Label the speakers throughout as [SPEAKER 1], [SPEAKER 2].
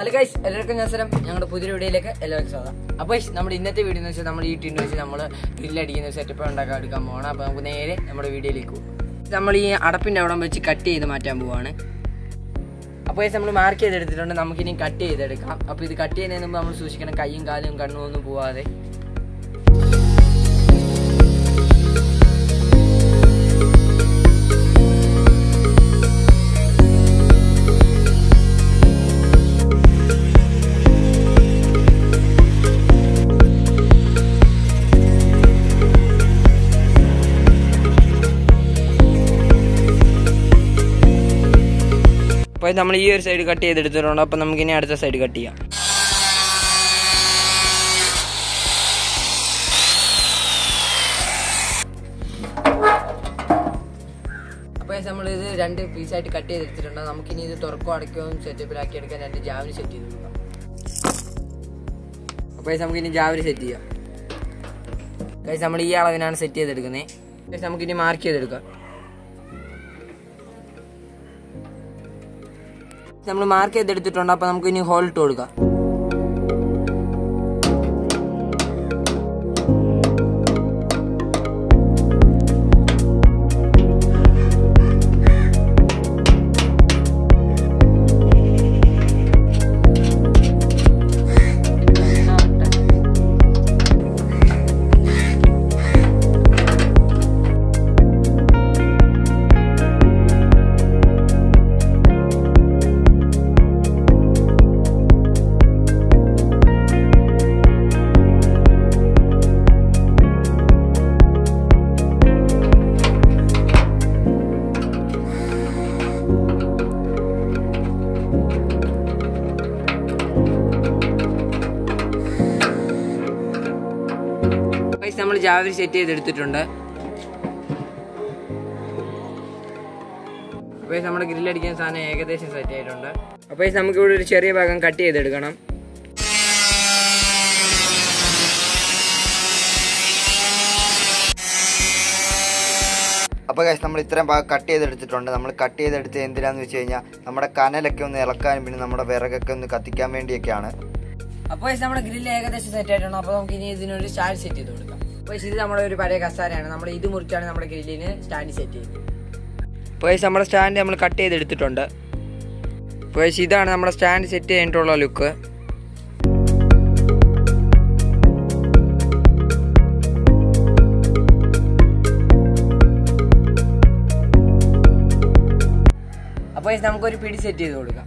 [SPEAKER 1] hello guys എല്ലാവർക്കും നമസ്കാരം ഞങ്ങളുടെ പുതിയ വീഡിയോയിലേക്ക് എല്ലാവർക്കും സ്വാഗതം അപ്പോൾ guys, നമ്മുടെ ഇന്നത്തെ വീഡിയോ എന്ന് വെച്ചാൽ നമ്മൾ ഈ ടിന്ന് വെച്ച് നമ്മൾ ഗ്രില്ലടിക്കുന്ന സെറ്റപ്പ് ഉണ്ടാക്കാൻ എടുക്കാൻ പോകണം അപ്പോൾ നമുക്ക് നേരെ നമ്മുടെ വീഡിയോയിലേക്ക് പോകും നമ്മൾ ഈ അടപ്പിൻ്റെ അവിടെ വെച്ച് കട്ട് ചെയ്ത് മാറ്റാൻ പോവാണ് അപ്പോൾ നമ്മൾ മാർക്ക് ചെയ്തെടുത്തിട്ടുണ്ട് നമുക്കിനി കട്ട് ചെയ്തെടുക്കാം അപ്പോൾ ഇത് കട്ട് ചെയ്യുന്നതിന് മുമ്പ് നമ്മൾ സൂക്ഷിക്കണം കൈയും കാലും കണ്ണും ഒന്നും പോവാതെ അപ്പോൾ നമ്മൾ ഈ ഒരു സൈഡ് കട്ട് ചെയ്തെടുത്തിട്ടുണ്ട് അപ്പോൾ നമുക്കിനി അടുത്ത സൈഡ് കട്ട് ചെയ്യാം അപ്പോൾ നമ്മൾ ഇത് രണ്ട് പീസായിട്ട് കട്ട് ചെയ്തെടുത്തിട്ടുണ്ട് നമുക്കിനി ഇത് തുറക്കോ അടയ്ക്കോ സെറ്റപ്പിലാക്കി എടുക്കാൻ രണ്ട് ജാവിന് സെറ്റ് ചെയ്ത് കൊടുക്കാം അപ്പോൾ നമുക്കിനി ജാവിന് സെറ്റ് ചെയ്യാം ഗൈസ് നമ്മൾ ഈ അളവിനാണ് സെറ്റ് ചെയ്തെടുക്കുന്നത് ഗൈസ് നമുക്കിനി മാർക്ക് ചെയ്തെടുക്കാം നമ്മൾ മാർക്ക് ചെയ്തെടുത്തിട്ടുണ്ട് അപ്പോൾ നമുക്ക് ഇനി ഹോൾ ഇട്ട് കൊടുക്കാം ഗൈസ് നമ്മൾ ജാവരി സെറ്റ് ചെയ്തെടുത്തിട്ടുണ്ട് അപ്പോൾ നമ്മുടെ ഗ്രില്ലടിക്കുന്ന സാധനം ഏകദേശം സെറ്റ് ആയിട്ടുണ്ട് അപ്പോൾ നമുക്ക് ഇവിടെ ഒരു ചെറിയ ഭാഗം കട്ട് ചെയ്തെടുക്കണം
[SPEAKER 2] അപ്പോൾ ഗൈസ് നമ്മൾ ഇത്രയും ഭാഗം കട്ട് ചെയ്തെടുത്തിട്ടുണ്ട് നമ്മൾ കട്ട് ചെയ്തെടുത്ത് എന്തിനാന്ന് വെച്ച് കഴിഞ്ഞാൽ നമ്മുടെ കനലൊക്കെ ഒന്ന് ഇളക്കാനും പിന്നെ നമ്മുടെ വിറകൊക്കെ ഒന്ന് കത്തിക്കാൻ വേണ്ടിയൊക്കെയാണ്
[SPEAKER 1] അപ്പോൾ നമ്മുടെ ഗ്രില്ല് ഏകദേശം സെറ്റ് ആയിട്ടുണ്ട് അപ്പോൾ നമുക്ക് ഇനി ഇതിനൊരു സ്റ്റാൻഡ് സെറ്റ് ചെയ്ത് കൊടുക്കാം അപ്പോൾ ഇത് നമ്മുടെ ഒരു പഴയ കസാരയാണ് നമ്മൾ ഇത് മുറിച്ചാണ് നമ്മുടെ ഗ്രില്ലിന് സ്റ്റാൻഡ് സെറ്റ് ചെയ്യുന്നത് അപ്പോൾ നമ്മുടെ സ്റ്റാൻഡ് നമ്മൾ കട്ട് ചെയ്തെടുത്തിട്ടുണ്ട് അപ്പോൾ ഇതാണ് നമ്മുടെ സ്റ്റാൻഡ് സെറ്റ് ചെയ്തിട്ടുള്ള ലുക്ക് അപ്പോൾ നമുക്കൊരു പിടി സെറ്റ് ചെയ്ത് കൊടുക്കാം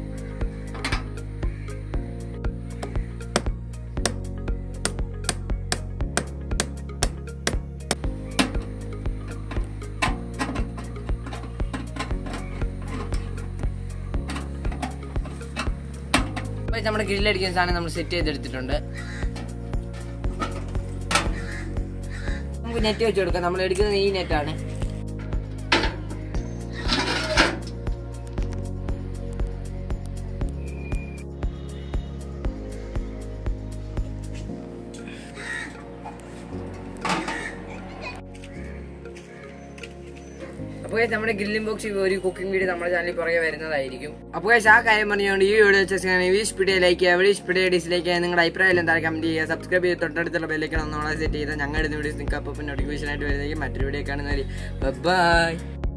[SPEAKER 1] അപ്പോൾ നമ്മുടെ ഗ്രില്ലടിക്കുന്ന സാധനം നമ്മൾ സെറ്റ് ചെയ്തെടുത്തിട്ടുണ്ട് നമുക്ക് നെറ്റ് വെച്ച് കൊടുക്കാം നമ്മൾ എടുക്കുന്നത് ഈ നെറ്റാണ് അപ്പോൾ guys, നമ്മുടെ ഗ്രില്ലിംഗ് ബോക്സ് ഒരു കുക്കിംഗ് വീഡിയോ നമ്മുടെ ചാനലിൽ പുറകെ വരുന്നതായിരിക്കും അപ്പോൾ guys, ആ കാര്യം പറഞ്ഞുകൊണ്ട് ഈ വീഡിയോ വെച്ചാൽ ഈ സ്പീഡിയെ ലൈക്ക് ചെയ്യുക എവിടെ സ്പീഡിയെ ഡിസ്ലൈക്ക് ചെയ്യുക നിങ്ങളുടെ അഭിപ്രായം എന്താ കമന്റ് ചെയ്യുക സബ്സ്ക്രൈബ് ചെയ്ത് തൊട്ടടുത്തുള്ള ബെല്ലേക്കാണ് ഒന്നോളെ സെറ്റ് ചെയ്ത് ഞങ്ങളുടെ വീഡിയോസ് നിങ്ങൾക്ക് അപ്പോൾ നോട്ടിഫിക്കേഷൻ ആയിട്ട് വരുന്നതായിരിക്കും മറ്റൊരു വീഡിയോ കാണുന്നവർ ബൈ